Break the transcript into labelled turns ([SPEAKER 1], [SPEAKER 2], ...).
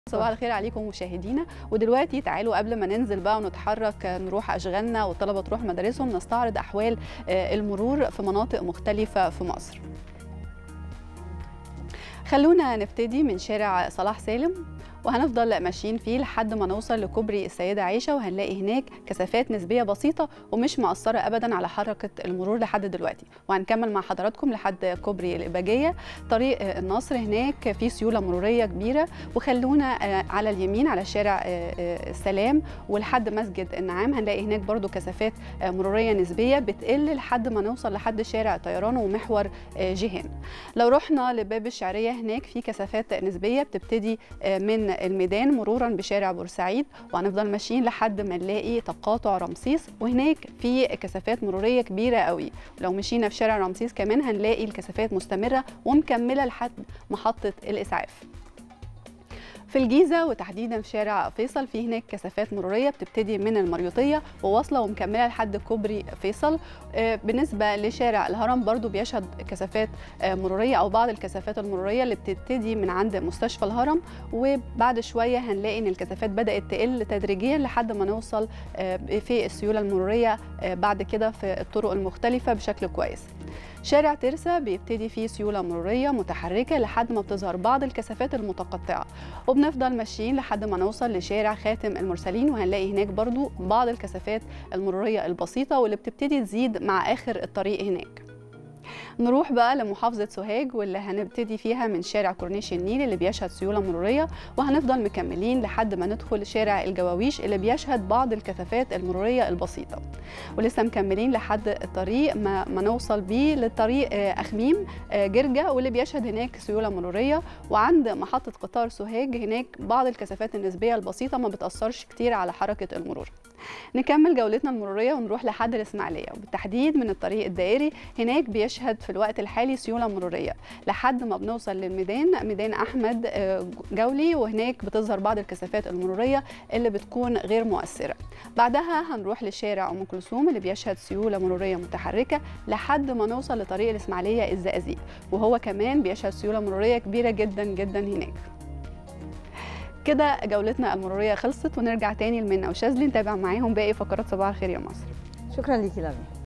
[SPEAKER 1] صباح الخير عليكم مشاهدينا ودلوقتي تعالوا قبل ما ننزل بقى ونتحرك نروح اشغالنا والطلبه تروح مدارسهم نستعرض احوال المرور في مناطق مختلفه في مصر خلونا نبتدي من شارع صلاح سالم وهنفضل ماشيين فيه لحد ما نوصل لكوبري السيدة عائشة وهنلاقي هناك كثافات نسبية بسيطة ومش مأثرة أبدا على حركة المرور لحد دلوقتي وهنكمل مع حضراتكم لحد كوبري الإباجية طريق النصر هناك في سيولة مرورية كبيرة وخلونا على اليمين على شارع السلام ولحد مسجد النعام هنلاقي هناك برضو كثافات مرورية نسبية بتقل لحد ما نوصل لحد شارع طيران ومحور جيهان لو رحنا لباب الشعرية هناك في كثافات نسبية بتبتدي من الميدان مرورا بشارع بورسعيد وهنفضل ماشيين لحد ما نلاقي تقاطع رمسيس وهناك في كثافات مروريه كبيره قوي لو مشينا في شارع رمسيس كمان هنلاقي الكثافات مستمره ومكمله لحد محطه الاسعاف في الجيزه وتحديدا في شارع فيصل في هناك كثافات مروريه بتبتدي من المريوطيه وواصله ومكمله لحد كوبري فيصل بالنسبه لشارع الهرم برضو بيشهد كثافات مروريه او بعض الكثافات المروريه اللي بتبتدي من عند مستشفى الهرم وبعد شويه هنلاقي ان الكثافات بدات تقل تدريجيا لحد ما نوصل في السيوله المروريه بعد كده في الطرق المختلفه بشكل كويس شارع ترسا بيبتدي فيه سيولة مرورية متحركة لحد ما بتظهر بعض الكثافات المتقطعة وبنفضل ماشيين لحد ما نوصل لشارع خاتم المرسلين وهنلاقي هناك برضو بعض الكثافات المرورية البسيطة واللي بتبتدي تزيد مع آخر الطريق هناك نروح بقى لمحافظة سوهاج واللي هنبتدي فيها من شارع كورنيش النيل اللي بيشهد سيولة مرورية وهنفضل مكملين لحد ما ندخل شارع الجواويش اللي بيشهد بعض الكثافات المرورية البسيطة ولسه مكملين لحد الطريق ما, ما نوصل بيه للطريق أخميم جرجة واللي بيشهد هناك سيولة مرورية وعند محطة قطار سوهاج هناك بعض الكثافات النسبية البسيطة ما بتأثرش كتير على حركة المرور نكمل جولتنا المرورية ونروح لحد الإسماعيلية وبالتحديد من الطريق الدائري هناك بيشهد في الوقت الحالي سيولة مرورية لحد ما بنوصل للميدان ميدان أحمد جولي وهناك بتظهر بعض الكثافات المرورية اللي بتكون غير مؤثرة بعدها هنروح لشارع أم كلثوم اللي بيشهد سيولة مرورية متحركة لحد ما نوصل لطريق الإسماعيلية الزقازيق وهو كمان بيشهد سيولة مرورية كبيرة جدا جدا هناك كده جولتنا المروريه خلصت ونرجع تاني لمنى وشاذلي نتابع معاهم باقي فقرات صباح الخير يا مصر
[SPEAKER 2] شكرا ليكي لميا